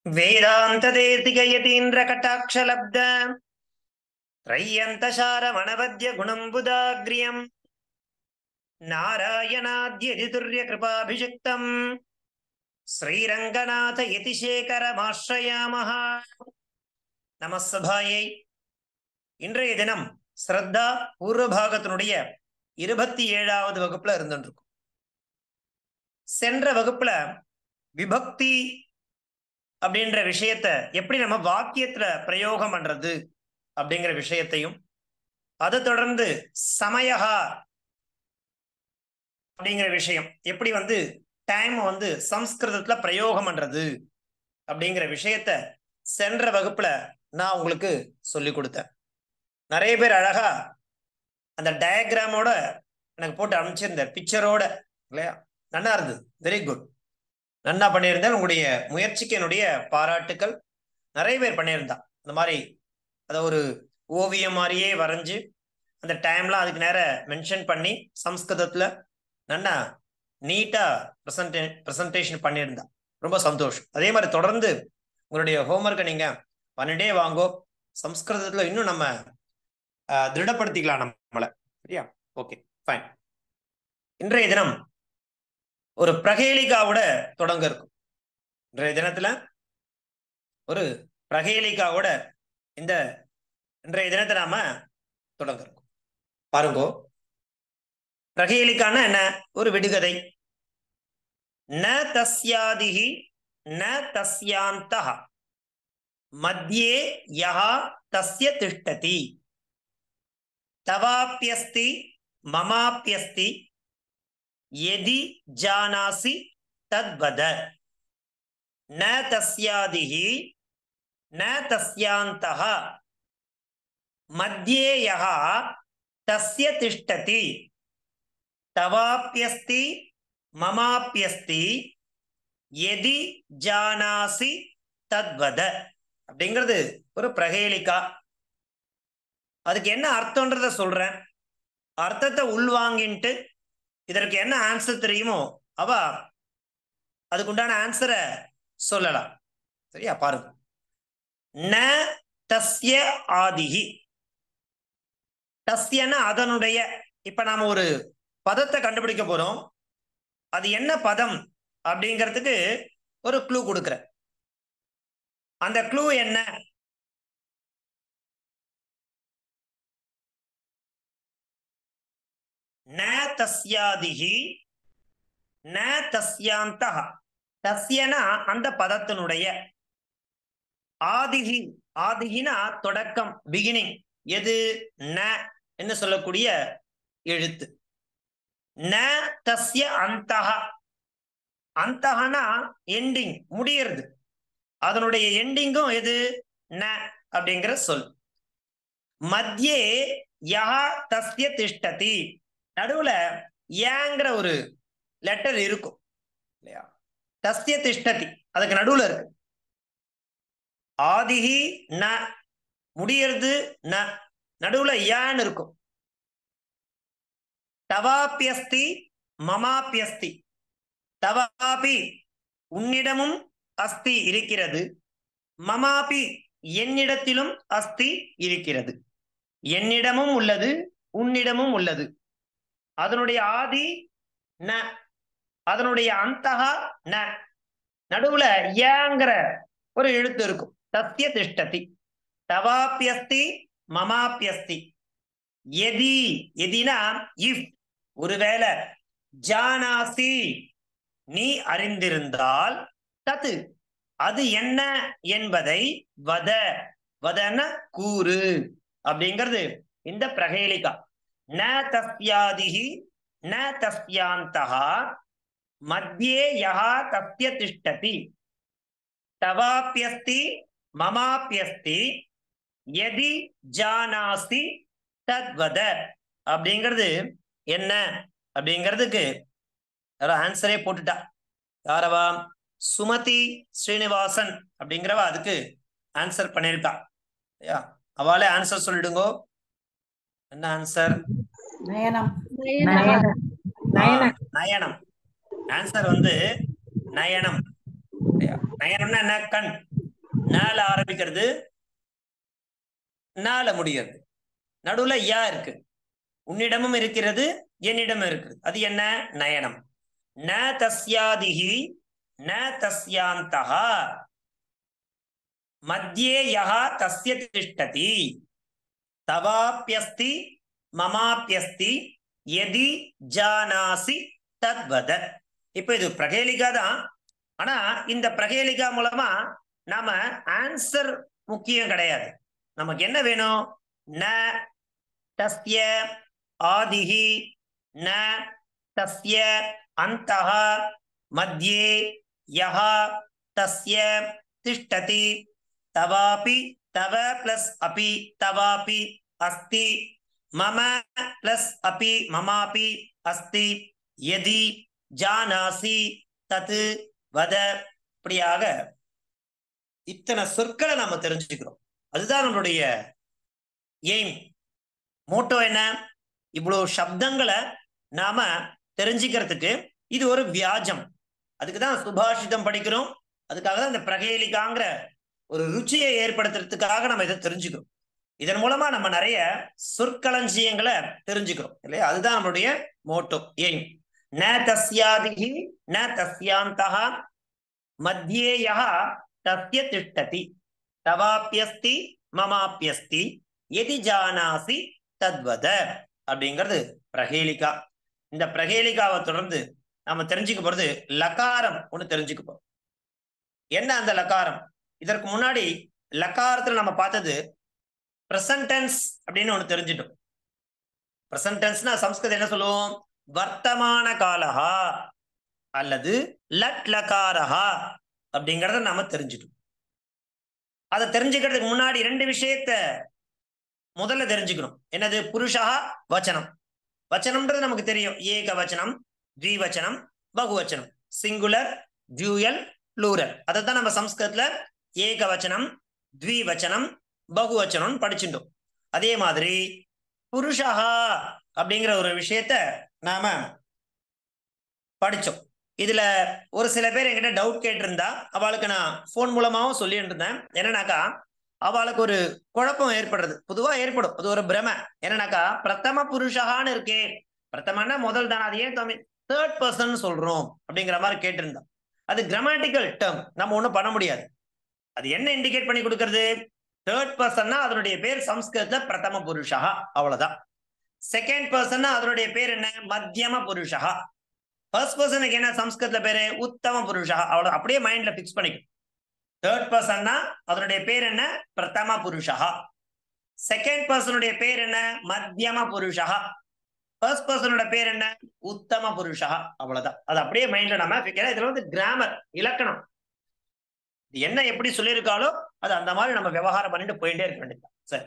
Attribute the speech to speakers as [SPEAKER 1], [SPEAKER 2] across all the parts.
[SPEAKER 1] वेदान्तदेतिकयतीन्द्रकटाक्षलब्ध त्रय्यन्तशारमणवद्य गुणम्बुदाग्र्यम् नारायणाद्यदितुर्यकृपाभिषिक्तम् श्रीरङ्गनाथ यतिशेखरमाश्रयामः நம சபாயை இன்றைய தினம் ஸ்ரத்தா பூர்வபாகத்தினுடைய இருபத்தி ஏழாவது வகுப்புல இருந்துருக்கும் சென்ற வகுப்புல விபக்தி அப்படின்ற விஷயத்த எப்படி நம்ம வாக்கியத்துல பிரயோகம் பண்றது அப்படிங்கிற விஷயத்தையும் அதை தொடர்ந்து சமயகா அப்படிங்கிற விஷயம் எப்படி வந்து டைம் வந்து சம்ஸ்கிருதத்துல பிரயோகம் பண்றது அப்படிங்கிற விஷயத்த சென்ற வகுப்புல நான் உங்களுக்கு சொல்லி கொடுத்தேன் நிறைய பேர் அழகா அந்த டயக்ராமோட எனக்கு போட்டு அனுப்பிச்சிருந்தார் பிக்சரோட இல்லையா நல்லா இருந்தது வெரி குட் நன்னா பண்ணியிருந்தேன் உங்களுடைய முயற்சிக்கு என்னுடைய பாராட்டுக்கள் நிறைய பேர் பண்ணியிருந்தா அந்த மாதிரி அதை ஒரு ஓவியம் மாதிரியே வரைஞ்சு அந்த டைம்லாம் அதுக்கு நேர மென்ஷன் பண்ணி சம்ஸ்கிருதத்துல நல்லா நீட்டா ப்ரெசன்டே ப்ரெசன்டேஷன் பண்ணியிருந்தா ரொம்ப சந்தோஷம் அதே மாதிரி தொடர்ந்து உங்களுடைய ஹோம்ஒர்க்கை நீங்க பண்ணிட்டே வாங்கோ சம்ஸ்கிருதத்துல இன்னும் நம்ம திருடப்படுத்திக்கலாம் நம்மளை சரியா ஓகே ஃபைன் இன்றைய தினம் ஒரு பிரகேலிகாவோட தொடங்க இருக்கும் இன்றைய தினத்துல ஒரு பிரகேலிகாவோட இந்த இன்றைய தினத்தை நாம தொடங்க இருக்கும் பாருங்கோ பிரகேலிக்கான என்ன ஒரு விடுகதை ந தஸ்யாதிகி ந தஸ்யாந்தா மத்தியே யஹா தஸ்ய திஷ்டதி தவாப்பியஸ்தி மமாப்பியஸ்தி எதி ஜானாசி தத்வத ந தஸ்யாதிஹி ந தஸ்யாந்தः மத்தியே யஹா தஸ்ய திஷ்டதி தவாப்பியஸ்தி மமாப்பியஸ்தி எதி ஜானாசி தத்வத அப்படிங்கிறது ஒரு பிரகேலிக்கா அதுக்கு என்ன அர்த்தம்ன்றத சொல்றேன் அர்த்தத்தை உள்வாங்கின்ட்டு இதற்கு என்ன ஆன்சர் தெரியுமோ அவ அதுக்குண்டான ஆன்சரை சொல்லலாம் சரியா பாருங்க ந தஸ்ய ஆதிகி தஸ்யன அதனுடைய இப்ப நாம ஒரு பதத்தை கண்டுபிடிக்க போறோம் அது என்ன பதம் அப்படிங்கிறதுக்கு ஒரு க்ளூ கொடுக்குறேன் அந்த க்ளூ என்ன ந தஸ்யாதிகி ந தஸ்யாந்த தஸ்யனா அந்த பதத்தினுடைய ஆதிகி ஆதிகினா தொடக்கம் பிகினிங் எது ந என்று சொல்லக்கூடிய எழுத்து ந தஸ்ய அந்தக அந்தகனா எண்டிங் முடியறது அதனுடைய எண்டிங்கும் எது ந அப்படிங்கிற சொல் மத்தியே யஹா தஸ்ய திஷ்டதி நடுவுல ஏங்கிற ஒரு லெட்டர் இருக்கும் இல்லையா தஸ்ய திஷ்டதி அதுக்கு நடுவுல இருக்கு ஆதிகி ந முடியறது ந நடுவுல ஏன்னு இருக்கும் தவாப்பியஸ்தி மமாப்பியஸ்தி தவாபி உன்னிடமும் அஸ்தி இருக்கிறது மமாபி என்னிடத்திலும் அஸ்தி இருக்கிறது என்னிடமும் உள்ளது உன்னிடமும் உள்ளது அதனுடைய ஆதி ந அதனுடைய அந்தகா ந நடுவுல ஏங்கிற ஒரு எழுத்து இருக்கும் தத்திய திஷ்டதி தவாப்பியஸ்தி மமாப்பியஸ்தி எதி எதினா இஃப் ஒருவேளை ஜானாசி நீ அறிந்திருந்தால் தத்து அது என்ன என்பதை வத வதன கூறு அப்படிங்கிறது இந்த பிரகேலிகா ந தஸ்யாதிகி ந தஸ்யாந்தா மத்தியே யஹா தஸ்ய திஷ்டதி தவாப்பியஸ்தி மமாப்பியஸ்தி எதி ஜானாசி தத்வத அப்படிங்கிறது என்ன அப்படிங்கிறதுக்கு ஆன்சரே போட்டுட்டா யாரவா சுமதி ஸ்ரீனிவாசன் அப்படிங்கிறவா அதுக்கு ஆன்சர் பண்ணிருக்கா ஐயா அவளே ஆன்சர் சொல்லிடுங்கோ என்ன ஆன்சர்
[SPEAKER 2] நயனம்
[SPEAKER 3] நயனம்
[SPEAKER 1] நயனம் ஆன்சர் வந்து நயனம் நயனம்னா என்ன கண் நால ஆரம்பிக்கிறது நால முடிகிறது நடுவுல யா இருக்கு உன்னிடமும் இருக்கிறது என்னிடமும் இருக்குது அது என்ன நயனம் ந தஸ்யாதிஹி ந தஸ்யாந்தः மத்தியே யஹா தஸ்ய திஷ்டதி தவாப்யஸ்தி மமாப்யஸ்தி எதி ஜானாசி தத்வத இப்ப இது பிரகேலிகா தான் ஆனா இந்த பிரகேலிகா மூலமா நாம ஆன்சர் முக்கியம் கிடையாது நமக்கு என்ன வேணும் ந தஸ்ய ஆதிஹி ந தஸ்ய அந்தஹ மத்தியே யஹா தஸ்ய திஷ்டதி தவாபி தவ பிளஸ் அபி தவாபி அஸ்தி மம பிளஸ் அபி மமாபி அஸ்தி எதி ஜானாசி தத்து வத இப்படியாக இத்தனை சொற்களை நாம தெரிஞ்சுக்கிறோம் அதுதான் நம்மளுடைய எய்ம் மோட்டோ என்ன இவ்வளவு சப்தங்களை நாம தெரிஞ்சுக்கிறதுக்கு இது ஒரு வியாஜம் அதுக்கு தான் சுபாஷிதம் படிக்கிறோம் அதுக்காக தான் இந்த பிரகேலிகாங்கிற ஒரு ருச்சியை ஏற்படுத்துறதுக்காக நம்ம இதை தெரிஞ்சுக்கிறோம் இதன் மூலமா நம்ம நிறைய சொற்களஞ்சியங்களை தெரிஞ்சுக்கிறோம் இல்லையா அதுதான் நம்மளுடைய மோட்டோ எய்ம் ந தஸ்யாதிகி ந தஸ்யாந்தः மத்தியே யः தஸ்ய திஷ்டதி தவாப்யஸ்தி மமாப்யஸ்தி எதி ஜானாசி தத்வத அப்படிங்கிறது பிரகேலிகா இந்த பிரகேலிகாவை தொடர்ந்து நாம தெரிஞ்சுக்க போறது லகாரம் ஒண்ணு தெரிஞ்சுக்க போறோம் என்ன அந்த லகாரம் இதற்கு முன்னாடி லகாரத்துல நம்ம பார்த்தது பிரசன்டென்ஸ் அப்படின்னு ஒண்ணு தெரிஞ்சிட்டோம் பிரசன்டென்ஸ்னா சம்ஸ்கிருதம் என்ன சொல்லுவோம் வர்த்தமான காலஹா அல்லது லட் லகாரஹா அப்படிங்கறத நாம தெரிஞ்சிட்டோம் அதை தெரிஞ்சுக்கிறதுக்கு முன்னாடி ரெண்டு விஷயத்த முதல்ல தெரிஞ்சுக்கணும் என்னது புருஷா வச்சனம் வச்சனம்ன்றது நமக்கு தெரியும் ஏக வச்சனம் த்விவச்சனம் பகுவச்சனம் சிங்குலர் டியூயல் ப்ளூரல் அதை தான் நம்ம சம்ஸ்கிருதத்துல ஏக வச்சனம் த்விவச்சனம் பகுவச்சனம் படிச்சுட்டோம் அதே மாதிரி புருஷா அப்படிங்கிற ஒரு விஷயத்த நாம படிச்சோம் இதுல ஒரு சில பேர் என்கிட்ட டவுட் கேட்டிருந்தா அவளுக்கு நான் ஃபோன் மூலமாவும் சொல்லிட்டு இருந்தேன் என்னன்னாக்கா அவளுக்கு ஒரு குழப்பம் ஏற்படுறது பொதுவா ஏற்படும் அது ஒரு பிரம என்னன்னாக்கா பிரதம புருஷகான்னு இருக்கே பிரதமன்னா முதல் தானே அது ஏன் தமிழ் தேர்ட் பர்சன் சொல்றோம் அப்படிங்கிற மாதிரி கேட்டிருந்தோம் அது கிராமட்டிக்கல் டேர்ம் நம்ம ஒண்ணும் பண்ண முடியாது அது என்ன இண்டிகேட் பண்ணி கொடுக்கறது தேர்ட் பர்சன்னா அதனுடைய பேர் சம்ஸ்கிருதத்துல பிரதம புருஷா அவ்வளவுதான் செகண்ட் பர்சன்னா அதனுடைய பேர் என்ன மத்தியம புருஷா ஃபர்ஸ்ட் பர்சனுக்கு என்ன சம்ஸ்கிருதத்துல பேரு உத்தம புருஷா அவ்வளவு அப்படியே மைண்ட்ல பிக்ஸ் பண்ணிக்கும் தேர்ட் பர்சன்னா அதனுடைய பேர் என்ன பிரதம புருஷா செகண்ட் பர்சனுடைய பேர் என்ன மத்தியம புருஷா ஃபர்ஸ்ட் பர்சனோட பேர் என்ன உத்தம புருஷா அவ்வளவுதான் அது அப்படியே மைண்ட்ல நம்ம ஏன்னா இதுல வந்து கிராமர் இலக்கணம் இது என்ன எப்படி சொல்லியிருக்காலோ அது அந்த மாதிரி நம்ம விவகாரம் பண்ணிட்டு போயிட்டே இருக்க வேண்டியது சரி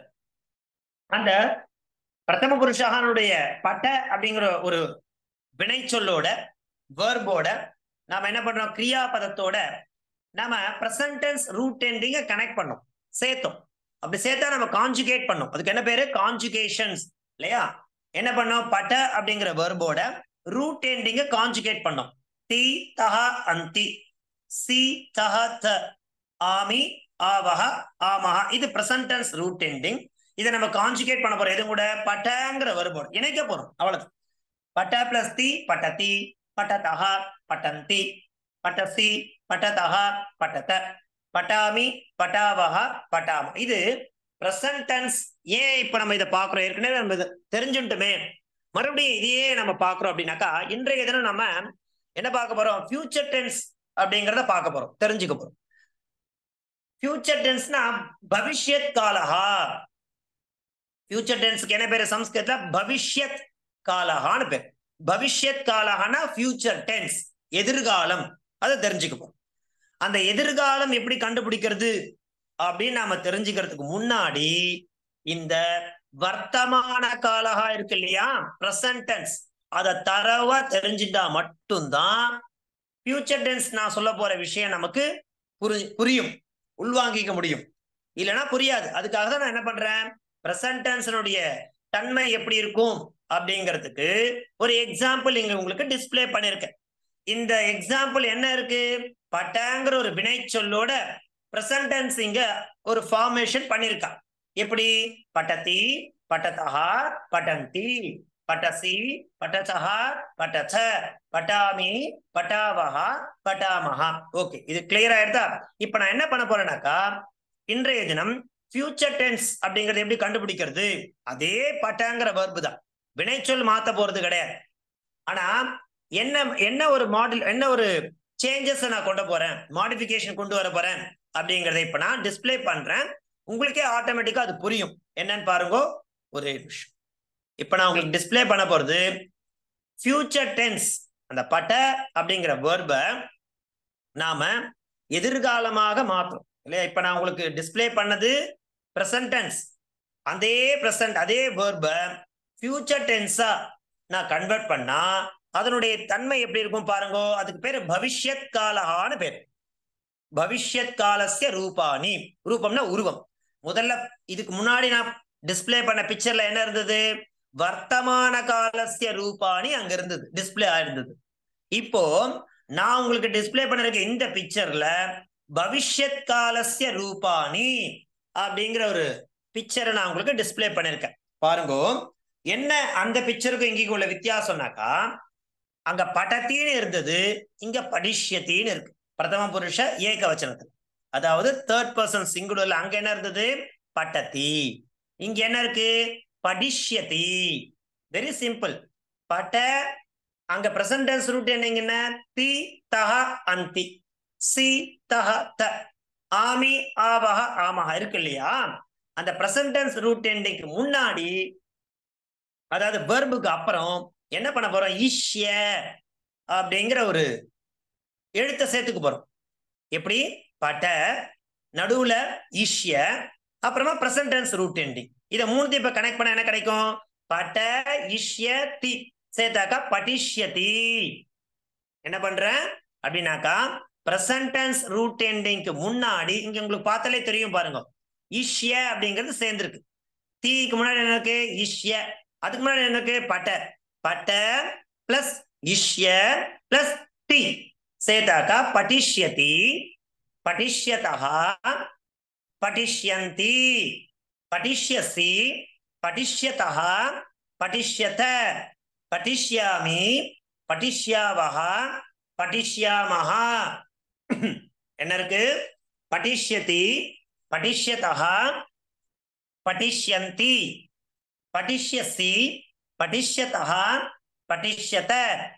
[SPEAKER 1] அந்த பிரதம புருஷானுடைய பட்ட அப்படிங்கிற ஒரு வினைச்சொல்லோட வேர்போட நாம என்ன பண்றோம் கிரியா பதத்தோட நாம பிரசன்டென்ஸ் ரூட் எண்டிங்க கனெக்ட் பண்ணோம் சேர்த்தோம் அப்படி சேர்த்தா நம்ம கான்ஜுகேட் பண்ணோம் அதுக்கு என்ன பேரு கான்ஜுகேஷன்ஸ் இல்லையா என்ன பண்ணோம் பட்ட அப்படிங்கிற வேர்போட ரூட் எண்டிங்க கான்ஜுகேட் பண்ணோம் தி தஹ அந்தி சி தஹ த ஆமி ஆவஹ ஆமஹ இது பிரசன்டென்ஸ் ரூட் எண்டிங் இதை நம்ம கான்ஜுகேட் பண்ண போறோம் எது கூட பட்டங்கிற வேர்போட இணைக்க போறோம் அவ்வளவு பட்ட பிளஸ் தி பட்டதி பட்டதஹ பட்டந்தி பட்டசி பட்டதஹ பட்டத பட்டாமி பட்டாவஹ பட்டாம இது பிரசன்ட் டென்ஸ் ஏன் இப்ப நம்ம இதை பாக்குறோம் ஏற்கனவே நம்ம இதை தெரிஞ்சுட்டுமே மறுபடியும் இதையே நம்ம பாக்குறோம் அப்படின்னாக்கா இன்றைய தினம் நம்ம என்ன பார்க்க போறோம் ஃபியூச்சர் டென்ஸ் அப்படிங்கிறத பார்க்க போறோம் தெரிஞ்சுக்க போறோம் ஃபியூச்சர் டென்ஸ்னா பவிஷ்யத் காலஹா ஃபியூச்சர் டென்ஸ்க்கு என்ன பேரு சம்ஸ்கிருத்ல பவிஷ்யத் காலஹான்னு பேர் பவிஷ்யத் காலஹானா ஃபியூச்சர் டென்ஸ் எதிர்காலம் அதை தெரிஞ்சுக்க போறோம் அந்த எதிர்காலம் எப்படி கண்டுபிடிக்கிறது அப்படின்னு நாம தெரிஞ்சுக்கிறதுக்கு முன்னாடி இந்த வர்த்தமான காலகா இருக்கு இல்லையா பிரசன்ட் டென்ஸ் அதை தரவா தெரிஞ்சுட்டா மட்டும்தான் ஃபியூச்சர் டென்ஸ் நான் சொல்ல போற விஷயம் நமக்கு புரி புரியும் உள்வாங்கிக்க முடியும் இல்லைன்னா புரியாது அதுக்காக தான் நான் என்ன பண்றேன் பிரசன்ட் டென்ஸனுடைய தன்மை எப்படி இருக்கும் அப்படிங்கிறதுக்கு ஒரு எக்ஸாம்பிள் இங்க உங்களுக்கு டிஸ்பிளே பண்ணிருக்கேன் இந்த எக்ஸாம்பிள் என்ன இருக்கு பட்டாங்கிற ஒரு வினை சொல்லோட பிரசன்ட் டென்ஸ் இங்க ஒரு ஃபார்மேஷன் பண்ணிருக்கா எப்படி பட்டதி பட்டதா பட்டந்தி பட்டசி பட்டசஹா பட்டச்ச பட்டாமி பட்டாவஹா பட்டாமஹா ஓகே இது கிளியர் ஆயிடுதா இப்ப நான் என்ன பண்ண போறேன்னாக்கா இன்றைய தினம் ஃபியூச்சர் டென்ஸ் அப்படிங்கறது எப்படி கண்டுபிடிக்கிறது அதே பட்டாங்கிற வர்பு தான் வினைச்சொல் மாத்த போறது கிடையாது ஆனா என்ன என்ன ஒரு மாடல் என்ன ஒரு சேஞ்சஸ் நான் கொண்டு போறேன் மாடிஃபிகேஷன் கொண்டு வர போறேன் அப்படிங்கறத இப்ப நான் டிஸ்ப்ளே பண்றேன் உங்களுக்கே ஆட்டோமேட்டிக்கா அது புரியும் என்னன்னு பாருங்க ஒரே நிமிஷம் இப்ப நான் உங்களுக்கு டிஸ்ப்ளே பண்ண போறது ஃபியூச்சர் டென்ஸ் அந்த பட்ட அப்படிங்கிற வேர்பை நாம எதிர்காலமாக மாத்துறோம் இல்லையா இப்ப நான் உங்களுக்கு டிஸ்ப்ளே பண்ணது பிரசன்ட் டென்ஸ் அதே பிரசன்ட் அதே வேர்பை ஃபியூச்சர் டென்ஸா நான் கன்வெர்ட் பண்ணா அதனுடைய தன்மை எப்படி இருக்கும் பாருங்க அதுக்கு பேரு பவிஷ்யத் காலஹான்னு பேர் பவிஷ்யத் காலஸ்ய ரூபாணி ரூபம்னா உருவம் முதல்ல இதுக்கு முன்னாடி நான் டிஸ்ப்ளே பண்ண பிக்சர்ல என்ன இருந்தது வர்த்தமான காலஸ்ய ரூபாணி அங்க இருந்தது டிஸ்ப்ளே ஆயிருந்தது இப்போ நான் உங்களுக்கு டிஸ்ப்ளே பண்ணிருக்க இந்த பிக்சர்ல பவிஷ்யத் காலஸ்ய ரூபாணி அப்படிங்கிற ஒரு பிக்சரை நான் உங்களுக்கு டிஸ்ப்ளே பண்ணிருக்கேன் பாருங்க என்ன அந்த பிக்சருக்கும் இங்கேயும் உள்ள வித்தியாசம்னாக்கா அங்க படத்தின்னு இருந்தது இங்க படிஷ்யத்தின்னு இருக்கு பிரதம புருஷ ஏக வச்சனத்துல அதாவது தேர்ட் பர்சன் சிங்குலர்ல அங்க என்ன இருந்தது பட்டத்தி இங்க என்ன இருக்கு படிஷ்யதி வெரி சிம்பிள் பட்ட அங்க பிரசன்ட் டென்ஸ் ரூட் என்னங்கன்னா தி தஹ அந்தி சி தஹ த ஆமி ஆவஹ ஆமஹ இருக்கு இல்லையா அந்த பிரசன்ட் டென்ஸ் ரூட் எண்டிங்க்கு முன்னாடி அதாவது வெர்புக்கு அப்புறம் என்ன பண்ண போறோம் ஈஷ்ய அப்படிங்கிற ஒரு எழுத்த சேர்த்துக்க போறோம் எப்படி பட்ட நடுவுல ஈஷ்ய அப்புறமா பிரசன்ட் டென்ஸ் ரூட் எண்டிங் இதை மூணுத்தையும் இப்ப கனெக்ட் பண்ண என்ன கிடைக்கும் பட்ட இஷ்ய தி சேர்த்தாக்கா படிஷ்யதி என்ன பண்றேன் அப்படின்னாக்கா பிரசன்ட் டென்ஸ் ரூட் எண்டிங்க்கு முன்னாடி இங்க உங்களுக்கு பார்த்தாலே தெரியும் பாருங்க இஷ்ய அப்படிங்கிறது சேர்ந்திருக்கு தீக்கு முன்னாடி என்ன இருக்கு இஷ்ய அதுக்கு முன்னாடி என்ன இருக்கு பட்ட பட்ட பிளஸ் இஷ்ய பிளஸ் டி சேர்த்தாக்கா படிஷ்யதி படிஷ்யதா படிஷ்யந்தி படிஷ்யசி படிஷ்யதா படிஷ்யத படிஷ்யாமி படிஷ்யாவஹ படிஷ்யாமஹ என்ன இருக்கு படிஷ்யதி படிஷ்யதா படிஷ்யந்தி படிஷ்யசி படிஷ்யதா படிஷ்யத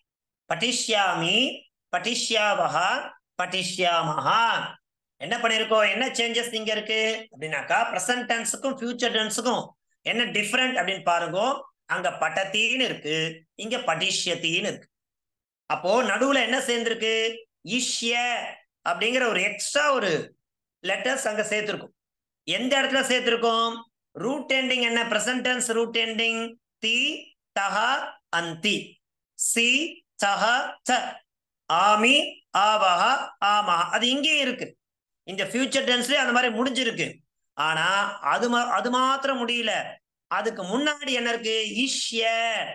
[SPEAKER 1] படிஷ்யாமி படிஷ்யாவஹ படிஷ்யாமஹ என்ன பண்ணிருக்கோம் என்ன சேஞ்சஸ் இங்க இருக்கு அப்படின்னாக்கா பிரசன்ட் டென்ஸுக்கும் ஃபியூச்சர் டென்ஸுக்கும் என்ன டிஃபரெண்ட் அப்படின்னு பாருங்க அங்க பட்டத்தின்னு இருக்கு இங்க படிஷ்யத்தின்னு இருக்கு அப்போ நடுவுல என்ன சேர்ந்திருக்கு ஈஷ்ய அப்படிங்கிற ஒரு எக்ஸ்ட்ரா ஒரு லெட்டர்ஸ் அங்க சேர்த்திருக்கும் எந்த இடத்துல சேர்த்திருக்கோம் ரூட் எண்டிங் என்ன பிரசன்ட் டென்ஸ் ரூட் எண்டிங் தி தஹ அந்தி சி சஹ ச ஆமி ஆவஹ ஆமா அது இங்கே இருக்கு இந்த ஃபியூச்சர் டென்ஸ்லயே அந்த மாதிரி முடிஞ்சிருக்கு ஆனா அது அது மாத்திரம் முடியல அதுக்கு முன்னாடி என்ன இருக்கு இஷ்ய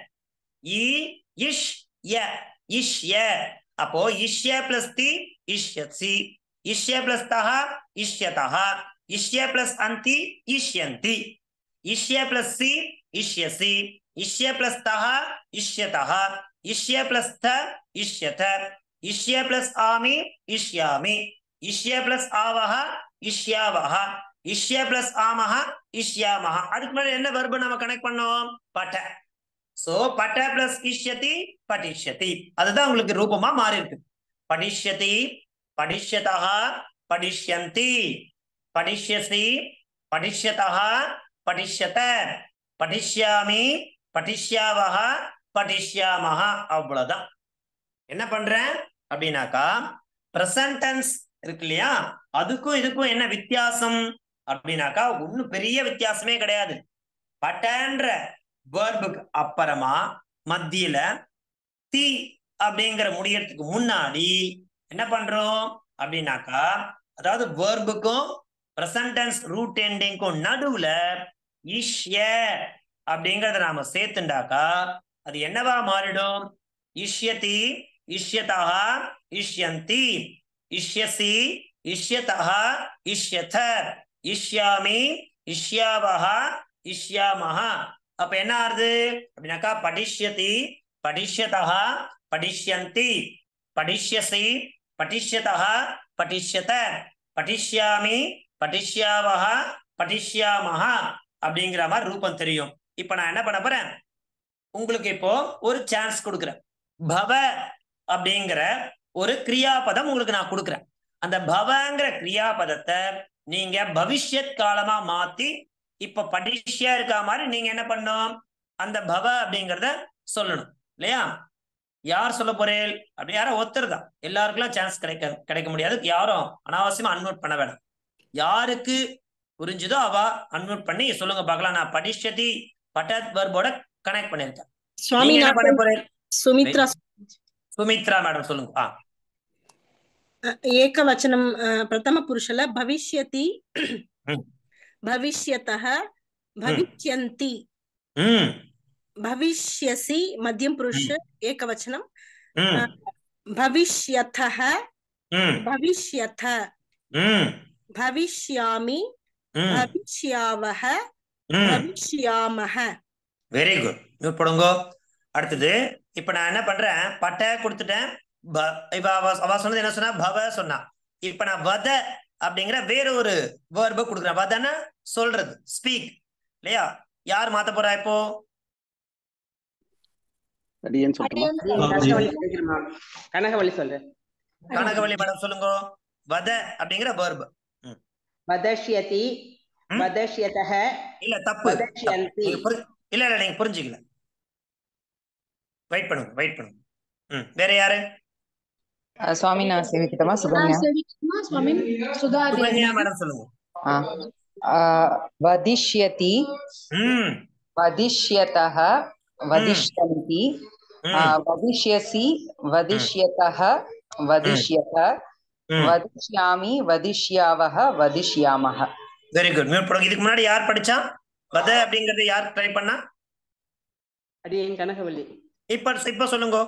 [SPEAKER 1] இ இஷ் ய இஷ்ய அப்போ இஷ்ய பிளஸ் தி இஷ்யசி இஷ்ய பிளஸ் தஹ இஷ்யதஹ இஷ்ய பிளஸ் அந்தி இஷ்யந்தி இஷ்ய பிளஸ் சி இஷ்யசி இஷ்ய பிளஸ் தஹ இஷ்யதஹ இஷ்ய பிளஸ் த இஷ்யத இஷ்ய பிளஸ் ஆமி இஷ்யாமி இஷ்ய பிளஸ் ஆவஹ இஷ்யாவஹ இஷ்ய பிளஸ் ஆமஹ இஷ்யாமஹ அதுக்கு முன்னாடி என்ன வெர்பு நம்ம கனெக்ட் பண்ணோம் பட்ட சோ பட்ட பிளஸ் இஷ்யதி படிஷ்யதி அதுதான் உங்களுக்கு ரூபமா மாறி இருக்கு படிஷ்யதி படிஷ்யதா படிஷ்யந்தி படிஷ்யசி படிஷ்யதா படிஷ்யத படிஷ்யாமி படிஷ்யாவஹ படிஷ்யாமஹ அவ்வளவுதான் என்ன பண்றேன் அப்படின்னாக்கா பிரசன்ட் டென்ஸ் இருக்கு இல்லையா அதுக்கும் இதுக்கும் என்ன வித்தியாசம் அப்படின்னாக்கா ஒன்னும் பெரிய வித்தியாசமே கிடையாது பட்டன்ற வேர்புக்கு அப்புறமா மத்தியில தி அப்படிங்கிற முடியறதுக்கு முன்னாடி என்ன பண்றோம் அப்படின்னாக்கா அதாவது வேர்புக்கும் பிரசன்டென்ஸ் ரூட் எண்டிங்க்கும் நடுவுல இஷ்ய அப்படிங்கறத நாம சேர்த்துண்டாக்கா அது என்னவா மாறிடும் இஷ்யதி இஷ்யதா இஷ்யந்தி இஷ்யசி இஷ்யதः இஷ்யத இஷ்யாமி இஷ்யாவஹ இஷ்யாமஹ அப்ப என்ன ஆறுது அப்படின்னாக்கா படிஷ்யதி படிஷ்யதः படிஷ்யந்தி படிஷ்யசி படிஷ்யதः படிஷ்யத படிஷ்யாமி படிஷ்யாவஹ படிஷ்யாமஹ அப்படிங்கிற மாதிரி ரூபம் தெரியும் இப்ப நான் என்ன பண்ண போறேன் உங்களுக்கு இப்போ ஒரு சான்ஸ் கொடுக்குறேன் பவ அப்படிங்கிற ஒரு கிரியாபதம் உங்களுக்கு நான் கொடுக்குறேன் அந்த பவங்கிற கிரியாபதத்தை நீங்க பவிஷ்யத் காலமா மாத்தி இப்ப படிஷ்யா இருக்கா மாதிரி நீங்க என்ன பண்ணணும் அந்த பவ அப்படிங்கிறத சொல்லணும் இல்லையா யார் சொல்ல போறேன் அப்படி யாரும் ஒருத்தர் தான் எல்லாருக்குலாம் சான்ஸ் கிடைக்க கிடைக்க முடியாது யாரும் அனாவசியமா அன்மியூட் பண்ண வேணாம் யாருக்கு புரிஞ்சுதோ அவ அன்மியூட் பண்ணி சொல்லுங்க பார்க்கலாம் நான் படிஷ்யதி பட்டத் வர்போட கனெக்ட் பண்ணிருக்கேன்
[SPEAKER 2] சுவாமி
[SPEAKER 1] நீங்க என்ன
[SPEAKER 2] நான்
[SPEAKER 1] பண்ண போறேன்
[SPEAKER 2] சுமித்ரா
[SPEAKER 1] சுமித்ரா மேடம் சொல்லுங்க ஆ
[SPEAKER 2] ಏಕವಚನಂ ಆ, ಪ್ರಥಮ ಪುರುಷಲ ಭವಿಷ್ಯತಿ
[SPEAKER 1] ಹ್ಮ್.
[SPEAKER 2] ಭವಿಷ್ಯತಃ ಭವಿಷ್ಯಂತಿ
[SPEAKER 1] ம்
[SPEAKER 2] ಭವಿಷ್ಯಸಿ ಮಧ್ಯಮ ಪುರುಷ ಏಕವಚನಂ
[SPEAKER 1] ம்
[SPEAKER 2] ಭವಿಷ್ಯತಃ
[SPEAKER 1] ம்
[SPEAKER 2] ಭವಿಷ್ಯಥ
[SPEAKER 1] ம்
[SPEAKER 2] ಭವಿಷ್ಯಾಮಿ
[SPEAKER 1] ம்
[SPEAKER 2] ಭವಿಷ್ಯಾವಹ
[SPEAKER 1] ம்
[SPEAKER 2] ಭವಿಷ್ಯಾಮಹ
[SPEAKER 1] வெரி குட் நோட் பண்ணுங்க அடுத்தது இப்ப நான் என்ன பண்றேன் பட்டை கொடுத்துட்டேன் ப- இப்ப அவ அவ சொன்னது என்ன சொன்னா பவ சொன்னா இப்ப நான் வத அப்படிங்கிற வேற ஒரு வேர்ப கொடுக்குறேன் வதன சொல்றது ஸ்பீக் இல்லையா யார் மாத்த போறா இப்போ
[SPEAKER 4] அடியேன்னு சொல்லட்டுமா
[SPEAKER 5] கனகவள்ளி சொல்லிக்கிறேன் கனகவள்ளி சொல்றேன்
[SPEAKER 1] கனகவள்ளி மேடம் சொல்லுங்க வத அப்படிங்கிற வேர்பு
[SPEAKER 5] வதஷ்யதி
[SPEAKER 1] ம்?
[SPEAKER 5] வதஷ்யதः
[SPEAKER 1] இல்ல தப்பு
[SPEAKER 5] வதஷ்யந்தி
[SPEAKER 1] நீங்க புரி- இல்ல இல்ல நீங்க புரிஞ்சுக்கல வெயிட் பண்ணுங்க வெயிட் பண்ணுங்க ம் வேற யாரு
[SPEAKER 6] ಆ, ಸ್ವಾಮಿ ನಾ ಸೇವಿಕಿತಮ್ಮ ಸುಗನ್ಯಾ
[SPEAKER 1] சுகன்யா மேடம் சொல்லுங்க
[SPEAKER 6] ಆ, ಆ, ವದಿಷ್ಯತಿ
[SPEAKER 1] ம்
[SPEAKER 6] ವದಿಷ್ಯತಃ ವದಿಷ್ಯಂತಿ ಆ,
[SPEAKER 1] ம்
[SPEAKER 6] ವದಿಷ್ಯಸಿ ವದಿಷ್ಯತಃ ವದಿಷ್ಯತ
[SPEAKER 1] ம்
[SPEAKER 6] ವದಿಷ್ಯಾಮಿ ವದಿಷ್ಯಾವಹ ವದಿಷ್ಯಾಮಹ
[SPEAKER 1] வெரி குட் மியூட் பண்ணுங்க இதுக்கு முன்னாடி யார் படிச்சா வத அப்படிங்கறத யார் ட்ரை பண்ணா
[SPEAKER 5] அடியேன் கனகவள்ளி
[SPEAKER 1] இப்ப இப்ப சொல்லுங்க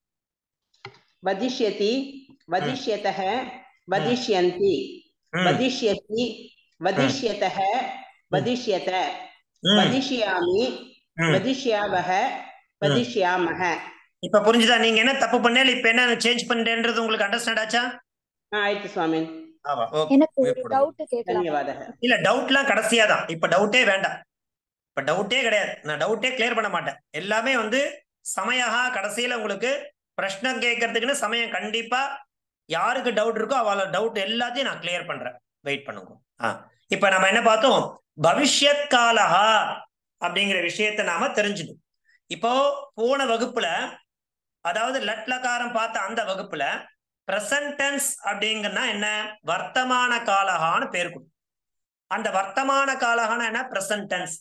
[SPEAKER 5] வதிஷ்யதி வதிஷ்யதः வதிஷ்யந்தி
[SPEAKER 1] ம்,
[SPEAKER 5] வதிஷ்யசி வதிஷ்யதः வதிஷ்யத
[SPEAKER 1] ம்,
[SPEAKER 5] வதிஷ்யாமி
[SPEAKER 1] ம்.
[SPEAKER 5] வதிஷ்யாவஹ வதிஷ்யாமஹ
[SPEAKER 1] இப்ப புரிஞ்சுதா நீங்க என்ன தப்பு பண்ணல இப்ப என்ன சேஞ்ச் பண்ணிட்டேன்றது உங்களுக்கு அண்டர்ஸ்டாண்ட் ஆச்சா
[SPEAKER 5] ஆ, ஆயிடுச்சு சுவாமி
[SPEAKER 1] ஆமா ஓகே
[SPEAKER 7] எனக்கு
[SPEAKER 1] mute
[SPEAKER 7] ஒரு
[SPEAKER 1] பண்ணுங்க.
[SPEAKER 7] டவுட் கேட்கலாம்
[SPEAKER 5] தன்யவாதः
[SPEAKER 1] இல்ல டவுட்லாம் கடைசியா தான் இப்ப டவுட்டே வேண்டாம் இப்ப டவுட்டே கிடையாது நான் டவுட்டே கிளியர் பண்ண மாட்டேன் எல்லாமே வந்து சமயகா கடைசியில உங்களுக்கு பிரஷ்னம் கேட்கறதுக்குன்னு சமயம் கண்டிப்பா யாருக்கு டவுட் இருக்கோ அவளோட டவுட் எல்லாத்தையும் நான் கிளியர் பண்றேன் வெயிட் பண்ணுங்க ஆ இப்ப நம்ம என்ன பார்த்தோம் பவிஷ்யத் காலஹா அப்படிங்கிற விஷயத்தை நாம தெரிஞ்சுக்கணும் இப்போ போன வகுப்புல அதாவது லட்லகாரம் பார்த்த அந்த வகுப்புல பிரசன்ட் டென்ஸ் அப்படிங்கன்னா என்ன வர்த்தமான காலகான்னு பேர் கொடுக்கும் அந்த வர்த்தமான காலகான என்ன பிரசன்ட் டென்ஸ்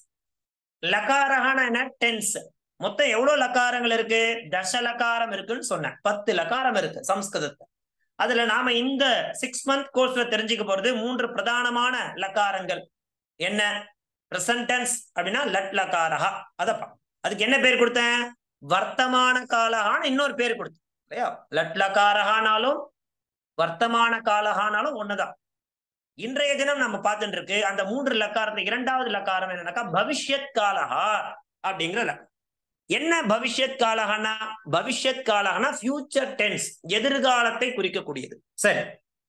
[SPEAKER 1] லகாரகான என்ன டென்ஸ் மொத்தம் எவ்வளவு லகாரங்கள் இருக்கு தச லகாரம் இருக்குன்னு சொன்னேன் பத்து லகாரம் இருக்கு சம்ஸ்கிருதத்துல அதுல நாம இந்த சிக்ஸ் மந்த் கோர்ஸ்ல தெரிஞ்சுக்க போறது மூன்று பிரதானமான லகாரங்கள் என்ன பிரசன்ட் டென்ஸ் அப்படின்னா லட் லகாரஹா அதப்பா அதுக்கு என்ன பேர் கொடுத்தேன் வர்த்தமான காலகான்னு இன்னொரு பேர் கொடுத்தேன் இல்லையா லட் லகாரஹானாலும் வர்த்தமான காலகானாலும் ஒண்ணுதான் இன்றைய தினம் நம்ம பார்த்துட்டு இருக்கு அந்த மூன்று லக்காரத்துல இரண்டாவது லக்காரம் என்னன்னாக்கா பவிஷ்யத் காலஹா அப்படிங்கிற லக்காரம் என்ன பவிஷ்யத் காலகனா பவிஷ்யத் காலகனா ஃபியூச்சர் டென்ஸ் எதிர்காலத்தை குறிக்கக்கூடியது சரி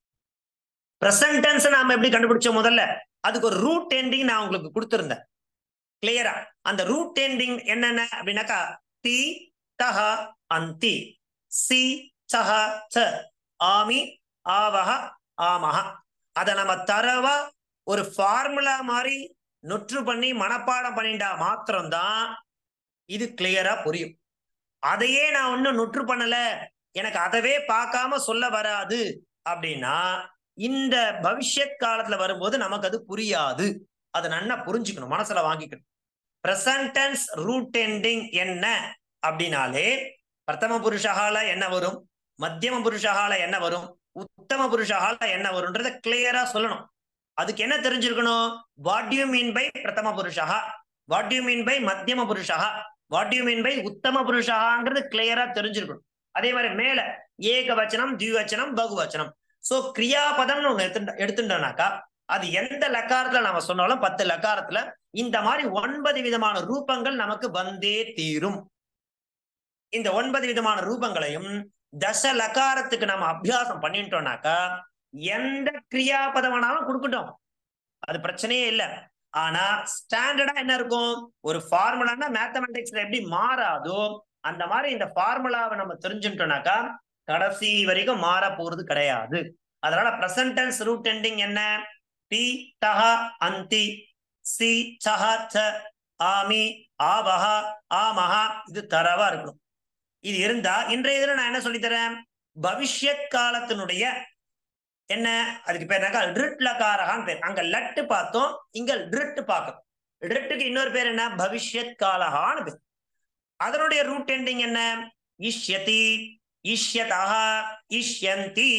[SPEAKER 1] பிரசன்ட் டென்ஸ் நாம எப்படி கண்டுபிடிச்சோம் முதல்ல அதுக்கு ஒரு ரூட் எண்டிங் நான் உங்களுக்கு கொடுத்திருந்தேன் கிளியரா அந்த ரூட் எண்டிங் என்னென்ன அப்படின்னாக்கா தி தஹ அந்தி சி சஹ ச ஆமி ஆவஹ ஆமஹ அதை நம்ம தரவா ஒரு ஃபார்முலா மாதிரி நொற்று பண்ணி மனப்பாடம் பண்ணிட்டா மாத்திரம்தான் இது கிளியரா புரியும் அதையே நான் ஒன்னும் நொற்று பண்ணல எனக்கு அதவே பார்க்காம சொல்ல வராது அப்படின்னா இந்த பவிஷ்யத் காலத்துல வரும்போது நமக்கு அது புரியாது அதை நல்லா புரிஞ்சுக்கணும் மனசுல வாங்கிக்கணும் பிரசன்டென்ஸ் ரூட் எண்டிங் என்ன அப்படின்னாலே பிரதம புருஷகால என்ன வரும் மத்தியம புருஷகால என்ன வரும் உத்தம புருஷகால என்ன வரும்ன்றத கிளியரா சொல்லணும் அதுக்கு என்ன தெரிஞ்சிருக்கணும் வாட் யூ மீன் பை பிரதம புருஷா வாட் யூ மீன் பை மத்தியம புருஷா வாட் யூ மீன் பை உத்தம புருஷாங்கிறது கிளியரா தெரிஞ்சிருக்கணும் அதே மாதிரி மேல ஏக வச்சனம் திவச்சனம் பகுவச்சனம் சோ கிரியாபதம்னு ஒண்ணு எடுத்துட்ட எடுத்துட்டோம்னாக்கா அது எந்த லக்காரத்துல நம்ம சொன்னாலும் பத்து லக்காரத்துல இந்த மாதிரி ஒன்பது விதமான ரூபங்கள் நமக்கு வந்தே தீரும் இந்த ஒன்பது விதமான ரூபங்களையும் தச லக்காரத்துக்கு நம்ம அபியாசம் பண்ணிட்டோம்னாக்கா எந்த கிரியாபதம் வேணாலும் கொடுக்கட்டும் அது பிரச்சனையே இல்லை ஆனா ஸ்டாண்டர்டா என்ன இருக்கும் ஒரு ஃபார்முலான்னா மேத்தமெட்டிக்ஸ்ல எப்படி மாறாதோ அந்த மாதிரி இந்த ஃபார்முலாவை நம்ம தெரிஞ்சுட்டோம்னாக்கா கடைசி வரைக்கும் மாற போறது கிடையாது அதனால பிரசன்ட் டென்ஸ் ரூட் எண்டிங் என்ன டி தஹ அந்தி சி சஹ ச ஆமி ஆவஹ ஆமஹா இது தரவா இருக்கும் இது இருந்தா இன்றைய இதுல நான் என்ன சொல்லித்தரேன் பவிஷ்யத் காலத்தினுடைய என்ன அதுக்கு பேர் என்னக்கா ட்ரிட் லகாரகான்னு பேர் அங்க லட்டு பார்த்தோம் இங்க ட்ரிட் பார்க்கணும் ட்ரிட்டுக்கு இன்னொரு பேர் என்ன பவிஷ்யத் காலகான்னு பேர் அதனுடைய ரூட் எண்டிங் என்ன இஷ்யதி இஷ்யதா இஷ்யந்தி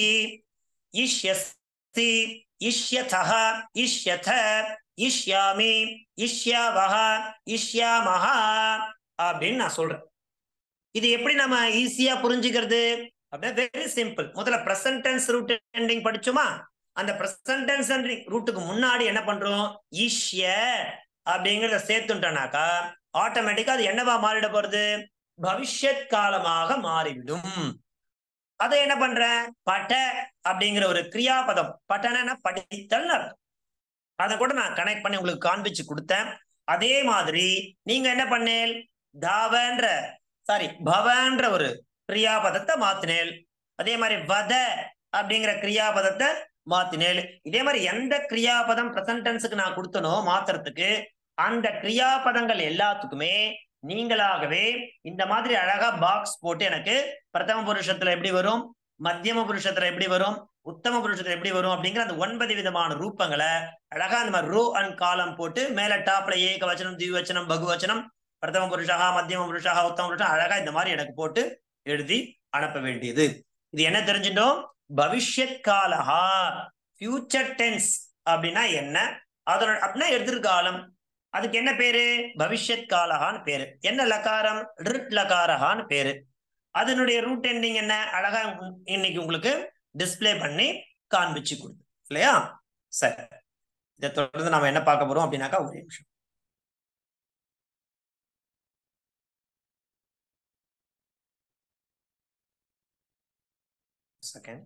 [SPEAKER 1] இஷ்யஸ்தி இஷ்யதः இஷ்யத இஷ்யாமி இஷ்யாவஹ இஷ்யாமஹ அப்படின்னு நான் சொல்றேன் இது எப்படி நம்ம ஈஸியா புரிஞ்சுக்கிறது அப்படின்னா வெரி சிம்பிள் முதல்ல பிரசன்ட் டென்ஸ் ரூட் எண்டிங் படிச்சோமா அந்த பிரசன்ட் டென்ஸ் ரூட்டுக்கு முன்னாடி என்ன பண்றோம் ஈஷ்ய அப்படிங்கறத சேர்த்துட்டோம்னாக்கா ஆட்டோமேட்டிக்கா அது என்னவா மாறிட போறது பவிஷ்யத் காலமாக மாறிவிடும் அதை என்ன பண்றேன் பட அப்படிங்கிற ஒரு கிரியாபதம் பட்டன படித்தல் அர்த்தம் அதை கூட நான் கனெக்ட் பண்ணி உங்களுக்கு காண்பிச்சு கொடுத்தேன் அதே மாதிரி நீங்க என்ன பண்ணேல் தாவன்ற சாரி பவன்ற ஒரு கிரியாபதத்தை மாத்தினேல் அதே மாதிரி வத அப்படிங்கிற கிரியாபதத்தை மாத்தினேல் இதே மாதிரி எந்த கிரியாபதம் பிரசன்டென்ஸுக்கு நான் கொடுத்தனோ மாத்துறதுக்கு அந்த கிரியாபதங்கள் எல்லாத்துக்குமே நீங்களாகவே இந்த மாதிரி அழகா பாக்ஸ் போட்டு எனக்கு பிரதம புருஷத்துல எப்படி வரும் மத்தியம புருஷத்துல எப்படி வரும் உத்தம புருஷத்துல எப்படி வரும் அப்படிங்கிற அந்த ஒன்பது விதமான ரூபங்களை அழகா அந்த மாதிரி ரோ அண்ட் காலம் போட்டு மேல டாப்ல ஏக வச்சனம் திவ்வச்சனம் பகுவச்சனம் பிரதம புருஷா மத்தியம புருஷா உத்தம புருஷா அழகா இந்த மாதிரி எனக்கு போட்டு எழுதி அனுப்ப வேண்டியது இது என்ன தெரிஞ்சிட்டோம் பவிஷ்யத் காலஹா ஃபியூச்சர் டென்ஸ் அப்படின்னா என்ன அதோட அப்படின்னா எதிர்காலம் அதுக்கு என்ன பேரு பவிஷ்யத் காலஹான்னு பேரு என்ன லகாரம் ரிட் லகாரஹான்னு பேரு அதனுடைய ரூட் எண்டிங் என்ன அழகா இன்னைக்கு உங்களுக்கு டிஸ்பிளே பண்ணி காண்பிச்சு கொடுத்து இல்லையா சரி இதை தொடர்ந்து நாம என்ன பார்க்க போறோம் அப்படின்னாக்கா ஒரு நிமிஷம் செகண்ட்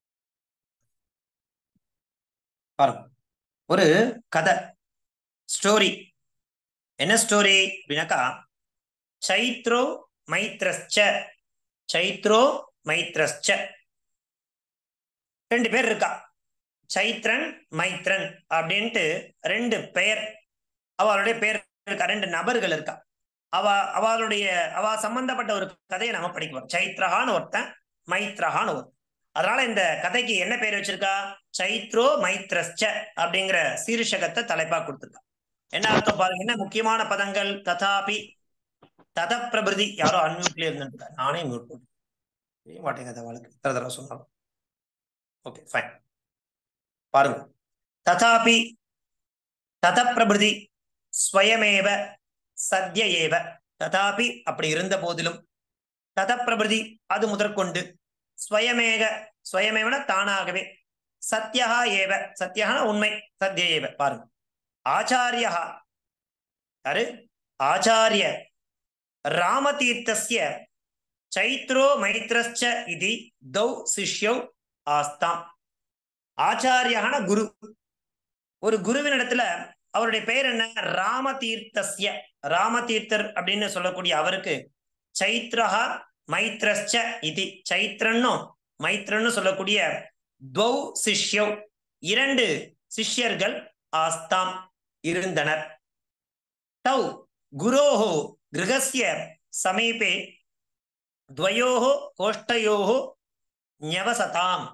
[SPEAKER 1] பாருங்க ஒரு கதை ஸ்டோரி என்ன ஸ்டோரி அப்படின்னாக்கா சைத்ரோ மைத்ரஸ்ச சைத்ரோ மைத்ரஸ்ச ரெண்டு பேர் இருக்கா சைத்ரன் மைத்ரன் அப்படின்ட்டு ரெண்டு பெயர் அவளுடைய பேர் இருக்கா ரெண்டு நபர்கள் இருக்கா அவ அவளுடைய அவ சம்பந்தப்பட்ட ஒரு கதையை நம்ம படிக்கிறோம் சைத்ரஹான்னு ஒருத்தன் மைத்ரஹான்னு ஒருத்தன் அதனால இந்த கதைக்கு என்ன பேர் வச்சிருக்கா சைத்ரோ மைத்ரஸ்ச அப்படிங்கிற சீர்ஷகத்தை தலைப்பா கொடுத்துருக்கா என்ன அர்த்தம் பாருங்க என்ன முக்கியமான பதங்கள் ததாபி தத பிரபிருதி யாரோ அன்மியூட்ல இருந்துட்டு நானே மியூட் போட்டு தெரிய மாட்டேங்குது அவளுக்கு இத்தனை தடவை சொன்னாலும் ஓகே ஃபைன் பாருங்க ததாபி தத பிரபிருதி ஸ்வயமேவ சத்ய ஏவ ததாபி அப்படி இருந்த போதிலும் தத பிரபிருதி அது முதற்கொண்டு ஸ்வயமேக ஸ்வயமேவன தானாகவே சத்யா ஏவ சத்யஹா உண்மை சத்ய ஏவ பாருங்க ஆச்சாரியா யாரு ஆச்சாரிய ராமதீர்த்தஸ்ய சைத்ரோ மைத்ரஸ்ச இது தௌ சிஷ்யௌ ஆஸ்தாம் ஆச்சாரியான குரு ஒரு குருவின் இடத்துல அவருடைய பெயர் என்ன ராமதீர்த்தஸ்ய ராமதீர்த்தர் அப்படின்னு சொல்லக்கூடிய அவருக்கு சைத்ரஹா மைத்ரஸ்ச இது சைத்ரன்னும் மைத்ரன்னு சொல்லக்கூடிய துவௌ சிஷ்யௌ இரண்டு சிஷ்யர்கள் ஆஸ்தாம் இருந்தனர் தௌ குரோஹோ கிரகஸ்ய சமீபே துவயோஹோ கோஷ்டயோஹோ ஞவசதாம்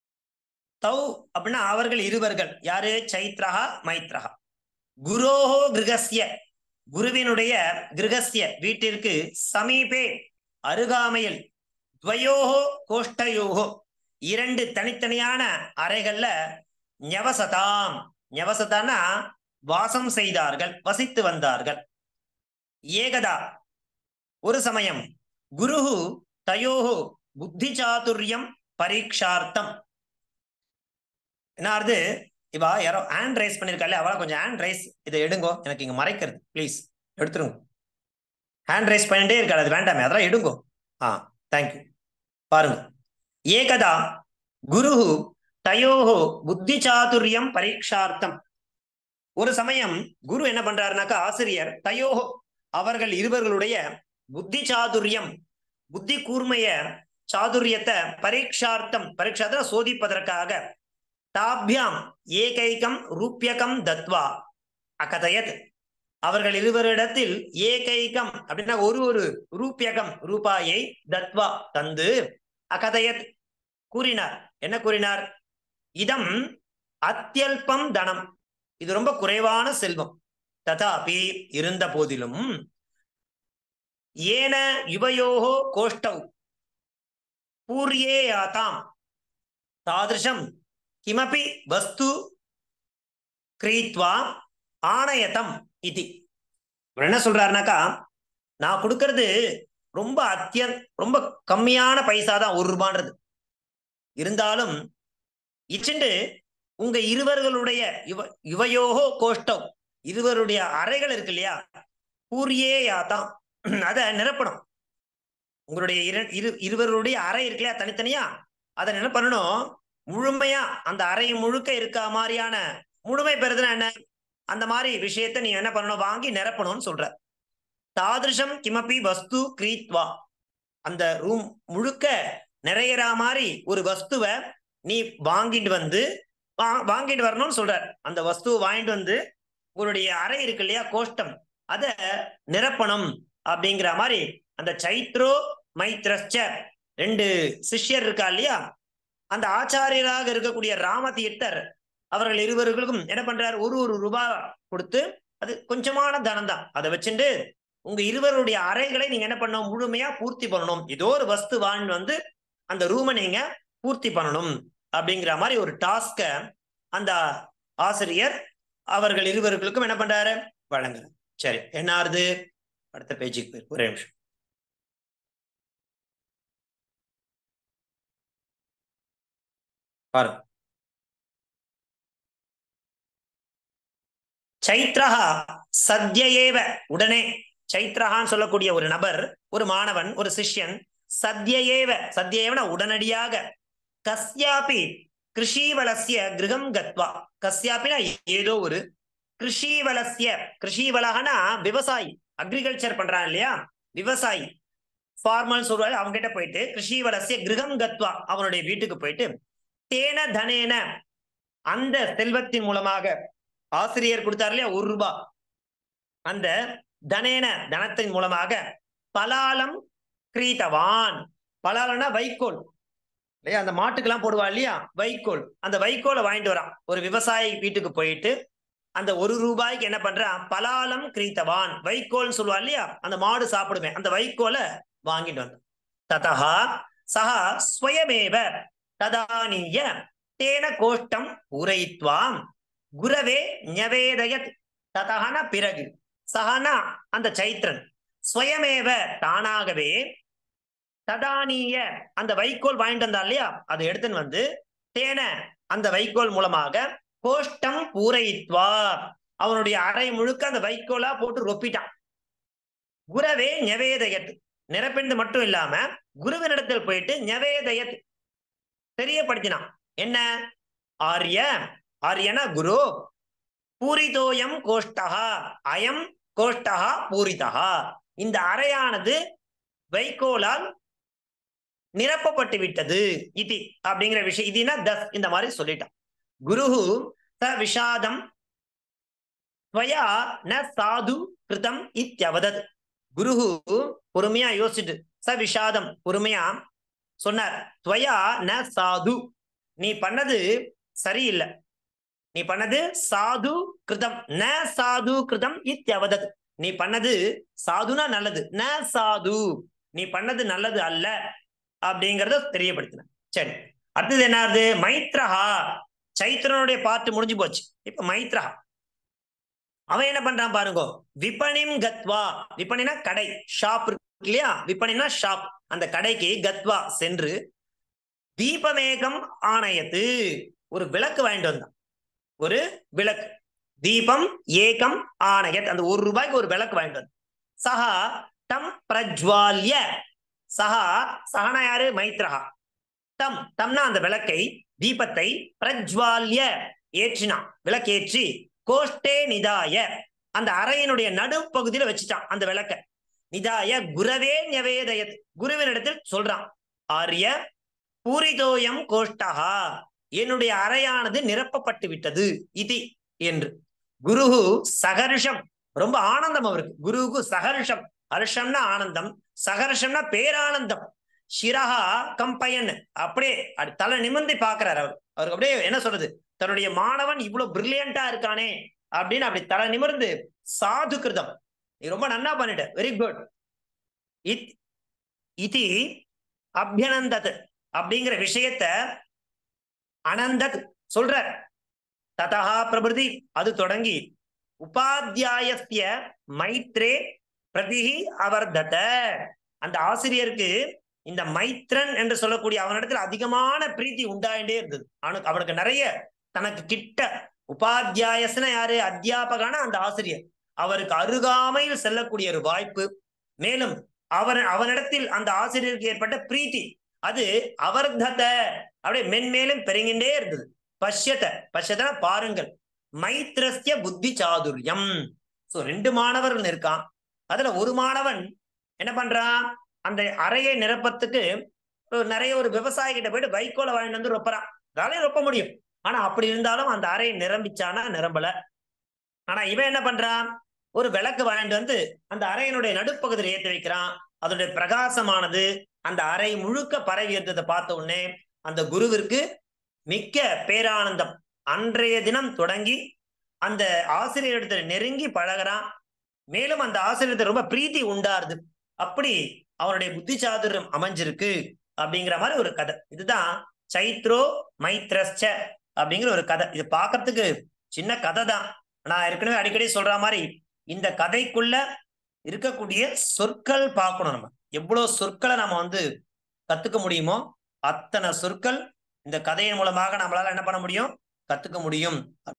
[SPEAKER 1] தௌ அப்படின்னா அவர்கள் இருவர்கள் யாரு சைத்ரஹா மைத்ரஹா குரோஹோ கிரகஸ்ய குருவினுடைய கிரகஸ்ய வீட்டிற்கு சமீபே அருகாமையில் துவயோஹோ கோஷ்டயோஹோ இரண்டு தனித்தனியான அறைகள்ல ஞவசதாம் ஞவசதானா வாசம் செய்தார்கள் வசித்து வந்தார்கள் ஏகதா ஒரு சமயம் குருஹு தயோஹு புத்தி சாதுரியம் பரீட்சார்த்தம் என்ன ஆறுது இவா யாரோ ஹேண்ட் ரைஸ் பண்ணிருக்காள் அவளை கொஞ்சம் ஹேண்ட் ரைஸ் இதை எடுங்கோ எனக்கு இங்க மறைக்கிறது ப்ளீஸ் எடுத்துருங்க ஹேண்ட் ரைஸ் பண்ணிட்டே இருக்காள் அது வேண்டாமே அதெல்லாம் எடுங்கோ ஆ தேங்க்யூ பாருங்க ஏகதா குரு தயோஹோ புத்தி சாதுரியம் பரீட்சார்த்தம் ஒரு சமயம் குரு என்ன பண்றாருனாக்கா ஆசிரியர் தயோஹோ அவர்கள் இருவர்களுடைய புத்தி சாதுரியம் புத்தி கூர்மைய சாதுரியத்தை பரீட்சார்த்தம் பரீட்சார்த்தம் சோதிப்பதற்காக தாபியாம் ஏகைகம் ரூபியகம் தத்வா அகதயத் அவர்கள் இருவரிடத்தில் ஏகைகம் அப்படின்னா ஒரு ஒரு ரூபியகம் ரூபாயை தத்வா தந்து அகதயத் கூறினார் என்ன கூறினார் இதம் அத்தியல்பம் தனம் இது ரொம்ப குறைவான செல்வம் ததாபி இருந்த போதிலும் ஏன யுவயோகோ கோஷ்டவ் பூர்யே யாத்தாம் தாதிருஷம் கிமபி வஸ்து கிரீத்வா ஆணயத்தம் இது இவர் என்ன சொல்றாருனாக்கா நான் கொடுக்கறது ரொம்ப அத்தியன் ரொம்ப கம்மியான பைசா தான் ஒரு ரூபான்றது இருந்தாலும் இச்சுண்டு உங்க இருவர்களுடைய இவ இவையோகோ கோஷ்டம் இருவருடைய அறைகள் இருக்கு இல்லையா பூரியே யாத்தாம் அதை நிரப்பணும் உங்களுடைய இரு இரு இருவருடைய அறை இருக்கு இல்லையா தனித்தனியா அதை என்ன பண்ணணும் முழுமையா அந்த அறை முழுக்க இருக்க மாதிரியான முழுமை பெறுதுன்னா என்ன அந்த மாதிரி விஷயத்த நீ என்ன பண்ணணும் வாங்கி நிரப்பணும்னு சொல்ற தாதிருஷம் கிமப்பி வஸ்து கிரீத்வா அந்த ரூம் முழுக்க நிறையிற மாதிரி ஒரு வஸ்துவை நீ வாங்கிட்டு வந்து வா- வாங்கிட்டு வரணும்னு சொல்றார் அந்த வஸ்துவை வாங்கிட்டு வந்து உங்களுடைய அறை இருக்கு இல்லையா கோஷ்டம் அத நிரப்பணும் அப்படிங்கிற மாதிரி அந்த சைத்ரோ மைத்ரஸ்ச ரெண்டு சிஷ்யர் இருக்கா இல்லையா அந்த ஆச்சாரியராக இருக்கக்கூடிய ராமதீர்த்தர் அவர்கள் இருவர்களுக்கும் என்ன பண்றாரு ஒரு ஒரு ரூபாய் கொடுத்து அது கொஞ்சமான தனம் தான் அதை வச்சுட்டு உங்க இருவருடைய அறைகளை நீங்க என்ன பண்ணணும் முழுமையா பூர்த்தி பண்ணணும் ஏதோ ஒரு வஸ்து வாங்கிட்டு வந்து அந்த ரூமை நீங்க பூர்த்தி பண்ணணும் அப்படிங்கிற மாதிரி ஒரு டாஸ்க அந்த ஆசிரியர் அவர்கள் இருவர்களுக்கும் என்ன பண்றாரு வழங்குறார் சரி என்ன ஆறுது அடுத்த பேஜுக்கு போயிரு ஒரே நிமிஷம் பாருங்க சைத்ரஹா சத்யேவ உடனே சைத்ரஹான்னு சொல்லக்கூடிய ஒரு நபர் ஒரு மாணவன் ஒரு சிஷ்யன் சத்யேவ சத்யேவன உடனடியாக கஸ்யாபி கிருஷிவலசிய கிரகம் கத்வா கஸ்யாபினா ஏதோ ஒரு கிருஷிவலசிய கிருஷிவலகனா விவசாயி அக்ரிகல்ச்சர் பண்றான் இல்லையா விவசாயி ஃபார்மல் சொல்றாரு அவங்க கிட்ட போயிட்டு கிருஷிவலசிய கிரகம் கத்வா அவனுடைய வீட்டுக்கு போயிட்டு தேன தனேன அந்த செல்வத்தின் மூலமாக ஆசிரியர் கொடுத்தார் இல்லையா ஒரு ரூபாய் அந்த தனேன தனத்தின் மூலமாக பலாலம் கிரீதவான் பலாலம்னா வைக்கோல் இல்லையா அந்த மாட்டுக்கெல்லாம் போடுவா இல்லையா வைக்கோல் அந்த வைக்கோலை வாங்கிட்டு வரான் ஒரு விவசாயி வீட்டுக்கு போயிட்டு அந்த ஒரு ரூபாய்க்கு என்ன பண்றான் பலாலம் கிரீத்தவான் வைக்கோல்னு சொல்லுவா இல்லையா அந்த மாடு சாப்பிடுமே அந்த வைக்கோலை வாங்கிட்டு வந்தான் ததா சஹா ஸ்வயமேவ ததானீய தேன கோஷ்டம் பூரயித்வாம் குரவே ஞவேதயத் ததகன பிறகு சஹனா அந்த சைத்ரன் ஸ்வயமேவ தானாகவே ததானிய அந்த வைக்கோல் வாங்கிட்டு வந்தா இல்லையா அதை எடுத்துன்னு வந்து தேன அந்த வைக்கோல் மூலமாக கோஷ்டம் பூரயித்வா அவனுடைய அறை முழுக்க அந்த வைக்கோலா போட்டு ரொப்பிட்டான் குரவே ஞவேதயத் நிரப்பிண்டு மட்டும் இல்லாம குருவினிடத்தில் போயிட்டு ஞவேதயத் தெரியப்படுத்தினான் என்ன ஆரிய ஆரியனா குரு பூரிதோயம் கோஷ்டகா அயம் கோஷ்டகா பூரிதகா இந்த அறையானது வைக்கோலால் நிரப்பப்பட்டு விட்டது இது அப்படிங்கிற விஷயம் இதுனா தஸ் இந்த மாதிரி சொல்லிட்டான் குருஹு ச விஷாதம் துவயா ந சாது கிருதம் இத்தியவதத் குருஹு பொறுமையா யோசிச்சுட்டு ச விஷாதம் பொறுமையா சொன்னார் துவயா ந சாது நீ பண்ணது சரியில்லை நீ பண்ணது சாது கிருதம் ந சாது கிருதம் இத்தியவதத் நீ பண்ணது சாதுனா நல்லது ந சாது நீ பண்ணது நல்லது அல்ல அப்படிங்கறத தெரியப்படுத்தின சரி அடுத்தது என்ன ஆகுது மைத்ரஹா சைத்திரனுடைய பாட்டு முடிஞ்சு போச்சு இப்ப மைத்ரஹா அவன் என்ன பண்றான் பாருங்க விபணிம் கத்வா விபணினா கடை ஷாப் இருக்கு இல்லையா விபணினா ஷாப் அந்த கடைக்கு கத்வா சென்று தீபமேகம் ஆணையத்து ஒரு விளக்கு வாங்கிட்டு வந்தான் ஒரு விளக்கு தீபம் ஏகம் ஆனயத் அந்த ஒரு ரூபாய்க்கு ஒரு விளக்கு வாங்கிட்டு வந்தான் சஹா டம் பிரஜ்வால்ய சஹா சஹனா யாரு மைத்ரஹா தம் தம்னா அந்த விளக்கை தீபத்தை பிரஜ்வால்ய ஏற்றினான் விளக்கேற்றி கோஷ்டே நிதாய அந்த அறையினுடைய நடுப்பகுதியில வச்சுட்டான் அந்த விளக்க நிதாய குரவே நிவேதயத் குருவினிடத்தில் சொல்றான் ஆரிய பூரிதோயம் கோஷ்டஹா என்னுடைய அறையானது நிரப்பப்பட்டு விட்டது இது என்று குருஹு சகர்ஷம் ரொம்ப ஆனந்தம் அவருக்கு குருவுக்கு சகர்ஷம் ஹர்ஷம்னா ஆனந்தம் சகர்ஷம்னா பேரானந்தம் ஷிரஹா கம்பயன் அப்படியே அப்படி தலை நிமிர்ந்து பாக்குறாரு அவர் அவருக்கு அப்படியே என்ன சொல்றது தன்னுடைய மாணவன் இவ்வளவு பிரில்லியண்டா இருக்கானே அப்படின்னு அப்படி தலை நிமிர்ந்து சாது கிருதம் நீ ரொம்ப நன்னா பண்ணிட்ட வெரி குட் இத் இதி அபியனந்தத் அப்படிங்கிற விஷயத்த அனந்தத் சொல்றார் ததா பிரபிருதி அது தொடங்கி உபாத்தியாயஸ்ய மைத்ரே பிரதிஹி அவர்தத அந்த ஆசிரியருக்கு இந்த மைத்ரன் என்று சொல்லக்கூடிய அவனிடத்தில் அதிகமான பிரீத்தி உண்டாயிட்டே இருந்தது அவனுக்கு அவனுக்கு நிறைய தனக்கு கிட்ட உபாத்தியாயசன யாரு அத்தியாபகான அந்த ஆசிரியர் அவருக்கு அருகாமையில் செல்லக்கூடிய ஒரு வாய்ப்பு மேலும் அவர் அவனிடத்தில் அந்த ஆசிரியருக்கு ஏற்பட்ட பிரீத்தி அது அவர்தத அப்படியே மென்மேலும் பெருங்கின்றே இருந்தது பஷ்யத பஷ்யதன பாருங்கள் மைத்ரஸ்ய புத்தி சாதுரியம் சோ ரெண்டு மாணவர்கள் இருக்கான் அதுல ஒரு மாணவன் என்ன பண்றான் அந்த அறையை நிரப்பத்துக்கு ஒரு நிறைய ஒரு விவசாயி கிட்ட போயிட்டு வைக்கோலை வாங்கிட்டு வந்து ரொப்பறான் அதாலே ரொப்ப முடியும் ஆனா அப்படி இருந்தாலும் அந்த அறையை நிரம்பிச்சானா நிரம்பல ஆனா இவன் என்ன பண்றான் ஒரு விளக்கு வாங்கிட்டு வந்து அந்த அறையினுடைய நடுப்பகுதியில் ஏற்றி வைக்கிறான் அதனுடைய பிரகாசமானது அந்த அறை முழுக்க பரவி இருந்ததை பார்த்த உடனே அந்த குருவிற்கு மிக்க பேரானந்தம் அன்றைய தினம் தொடங்கி அந்த ஆசிரியரிடத்தில் நெருங்கி பழகுறான் மேலும் அந்த ஆசிரியத்தை ரொம்ப பிரீத்தி உண்டாருது அப்படி அவனுடைய புத்தி சாதுரியம் அமைஞ்சிருக்கு அப்படிங்கிற மாதிரி ஒரு கதை இதுதான் சைத்ரோ மைத்ரஸ்ச அப்படிங்கிற ஒரு கதை இது பார்க்கறதுக்கு சின்ன கதை தான் நான் ஏற்கனவே அடிக்கடி சொல்ற மாதிரி இந்த கதைக்குள்ள இருக்கக்கூடிய சொற்கள் பார்க்கணும் நம்ம எவ்வளவு சொற்களை நம்ம வந்து கத்துக்க முடியுமோ அத்தனை சொற்கள் இந்த கதையின் மூலமாக நம்மளால என்ன பண்ண முடியும் கத்துக்க முடியும்